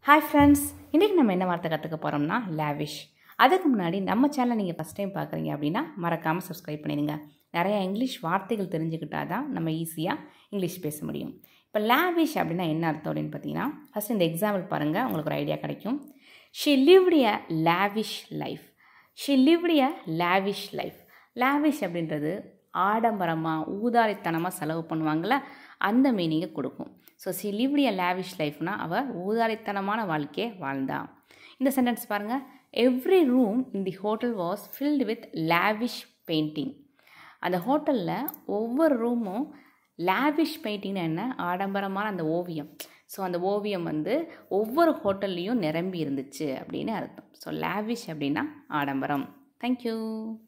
hi friends இன்றைக்கி நம்ம என்ன வார்த்தை கற்றுக்க போகிறோம்னா லேவிஷ் அதுக்கு முன்னாடி நம்ம சேனலை நீங்கள் ஃபஸ்ட் டைம் பார்க்குறீங்க அப்படின்னா மறக்காமல் சப்ஸ்கிரைப் பண்ணிடுங்க நிறைய இங்கிலீஷ் வார்த்தைகள் தெரிஞ்சுக்கிட்டால் தான் நம்ம ஈஸியாக இங்கிலீஷ் பேச முடியும் இப்போ லேவிஷ் அப்படின்னா என்ன அர்த்தம் அப்படின்னு பார்த்தீங்கன்னா ஃபஸ்ட் இந்த எக்ஸாம்பிள் பாருங்கள் உங்களுக்கு ஒரு ஐடியா கிடைக்கும் she lived a lavish life she lived a lavish life lavish அப்படின்றது ஆடம்பரமாக ஊதாரித்தனமாக செலவு பண்ணுவாங்கள்ல அந்த மீனிங்கை கொடுக்கும் so she lived a lavish லைஃப்னா அவள் ஊதாரித்தனமான வாழ்க்கையை வாழ்ந்தா இந்த சென்டென்ஸ் பாருங்கள் every room in the hotel was filled with lavish painting அந்த ஹோட்டலில் ஒவ்வொரு ரூமும் லேவிஷ் பெயிண்டிங்னா என்ன ஆடம்பரமான அந்த ஓவியம் ஸோ அந்த ஓவியம் வந்து ஒவ்வொரு ஹோட்டல்லையும் நிரம்பி இருந்துச்சு அப்படின்னு அர்த்தம் ஸோ லேவிஷ் அப்படின்னா ஆடம்பரம் தேங்க்யூ